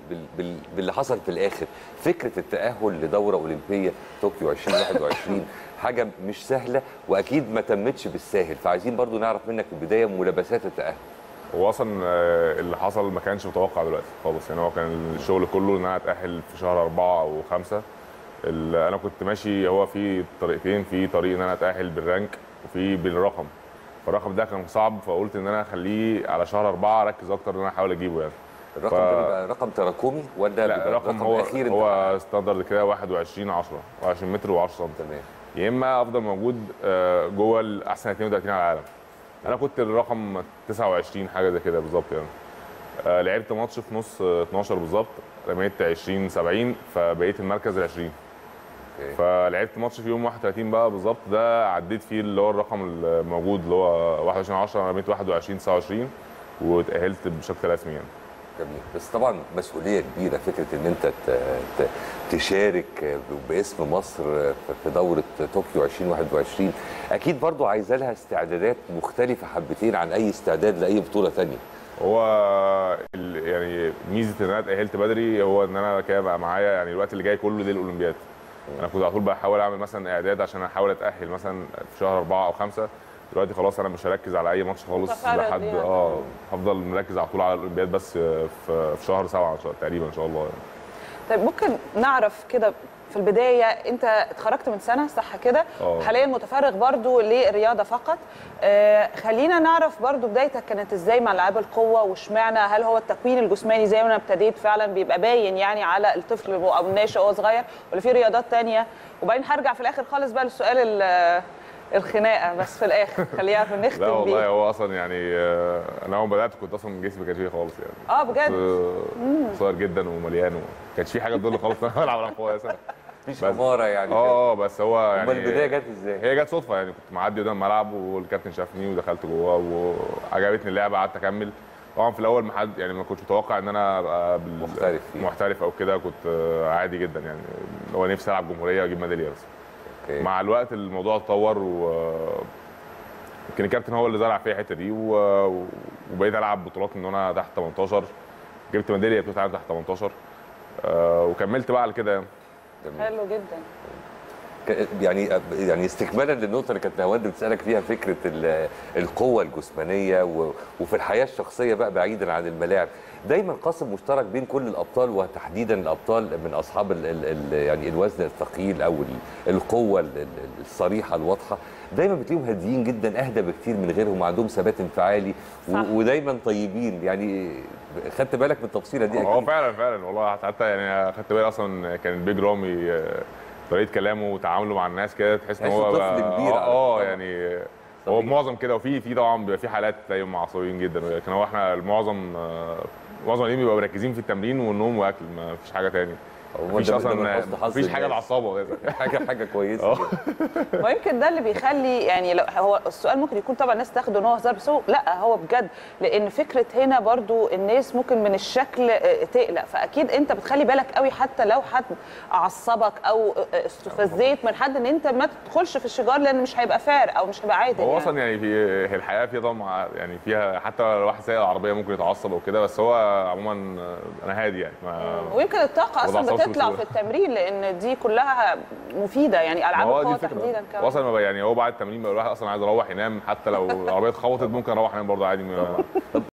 بال... بال... باللي حصل في الاخر فكره التاهل لدوره اولمبيه طوكيو 2021 حاجه مش سهله واكيد ما تمتش بالساهل فعايزين برضو نعرف منك في البدايه ملابسات التاهل هو اصلا آه، اللي حصل ما كانش متوقع دلوقتي خالص يعني هو كان الشغل كله ان انا اتاهل في شهر أربعة او خمسة ال- انا كنت ماشي هو في طريقتين في طريق ان انا اتاهل بالرانك وفي بالرقم فالرقم ده كان صعب فقلت ان انا اخليه على شهر أربعة اركز اكتر ان انا احاول اجيبه يعني الرقم ف- ده بيبقى رقم تراكمي ولا لا بيبقى الرقم هو اخير هو ستاندرد كده 21 10 21 متر و10 سم تمام يا اما افضل موجود آه، جوه الاحسن 32 على العالم انا كنت الرقم 29 حاجه زي كده بالظبط يعني آه، لعبت ماتش في نص آه، 12 بالظبط رميت 20 70 فبقيت المركز ال 20 أوكي. فلعبت ماتش في يوم 31 بقى بالظبط ده عديت فيه اللي هو الرقم الموجود اللي هو 21 10 رميت 21 29 واتاهلت بشكل رسمي يعني جميل بس طبعا مسؤوليه كبيره فكره ان انت ت- ت- تشارك باسم مصر في دوره طوكيو 2021 اكيد برضو عايزه لها استعدادات مختلفه حبتين عن اي استعداد لاي بطوله تانية هو ال- يعني ميزه ان انا اتاهلت بدري هو ان انا كده بقى معايا يعني الوقت اللي جاي كله للاولمبياد انا كنت على طول بحاول اعمل مثلا اعداد عشان احاول اتاهل مثلا في شهر أربعة او خمسة دلوقتي خلاص انا مش هركز على اي ماتش خالص متفرغ لحد يعني. اه هفضل مركز على طول على الاولمبياد بس في في شهر سبعة إن شاء- تقريبا ان شاء الله يعني. طيب ممكن نعرف كده في البدايه انت اتخرجت من سنه صح كده اه. حاليا متفرغ برضو للرياضه فقط آه خلينا نعرف برضو بدايتك كانت ازاي مع العاب القوه واشمعنى هل هو التكوين الجسماني زي ما انا ابتديت فعلا بيبقى باين يعني على الطفل او الناشئ وهو صغير ولا في رياضات تانية وبعدين هرجع في الاخر خالص بقى للسؤال ال- الخناقه بس في الاخر خلينا لا نختم والله بيه هو اصلا يعني آه، انا اول ما بدات كنت اصلا جسمي ما كانش فيه خالص يعني اه بجد كنت صغير جدا ومليان وما كانش في حاجه تدل خالص ان انا بلعب العاب قويه أساساً. مفيش بس- اماره يعني كده. اه بس هو يعني امال البدايه جت ازاي؟ هي جت صدفه يعني كنت معدي قدام الملعب والكابتن شافني ودخلت جوه وعجبتني اللعبه قعدت اكمل طبعا في الاول ما حد يعني ما كنتش متوقع ان انا ابقى بال- محترف فيه. محترف او كده كنت آه، عادي جدا يعني هو نفسي العب جمهوريه واجيب ميداليه بس أوكي. مع الوقت الموضوع اتطور و يمكن الكابتن هو اللي زرع فيا الحته دي و... وبقيت العب بطولات من وانا تحت 18 جبت ميداليه بطوله عالم تحت 18 آه، وكملت بقى على كده يعني. جميل. حلو جدا ك- يعني يعني استكمالا للنقطه اللي كانت نهاوند بتسالك فيها فكره ال- القوه الجسمانيه و- وفي الحياه الشخصيه بقى بعيدا عن الملاعب دايما قاسم مشترك بين كل الابطال وتحديدا الابطال من اصحاب ال ال ال يعني الوزن الثقيل او ال- القوه ال- ال- الصريحه الواضحه دايما بتلاقيهم هاديين جدا اهدى بكتير من غيرهم وعندهم ثبات انفعالي و- صح. ودايما طيبين يعني خدت بالك من التفصيله دي هو اكيد فعلا فعلا والله حتى يعني خدت بالي اصلا كان بيج رامي آه، طريقه كلامه وتعامله مع الناس كده تحس ان تحسه هو طفل بقى- كبير على اه فكرة. آه، يعني هو صغير. معظم كده وفي في طبعا بيبقى في حالات تلاقيهم عصبيين جدا لكن هو احنا المعظم آه، معظم اليوم بيبقوا مركزين في التمرين والنوم واكل ما فيش حاجه تاني هو مفيش ده- ده من اصلا حسن حظ مفيش حاجه الناس. العصابه حاجه حاجه كويسه اه جداً. ويمكن ده اللي بيخلي يعني لو هو السؤال ممكن يكون طبعا الناس تاخده ان هو هزار بس هو لا هو بجد لان فكره هنا برضو الناس ممكن من الشكل آه، تقلق فاكيد انت بتخلي بالك قوي حتى لو حد عصبك او آه، استفزيت من حد ان انت ما تدخلش في الشجار لان مش هيبقى فار او مش هيبقى عادل هو يعني. اصلا يعني في هي الحياه فيها طبعا يعني فيها حتى لو واحد سايق العربيه ممكن يتعصب او كده بس هو عموما آه، انا هادي يعني ما ويمكن الطاقه اصلا وضع صوت بتطلع بسهولة. في التمرين لان دي كلها مفيده يعني العاب ما هو دي القوه الفكره تحديدا كمان واصلا ما بقى- يعني هو بعد التمرين بقى الواحد اصلا عايز اروح ينام حتى لو العربيه اتخبطت ممكن اروح انام برضه عادي ما-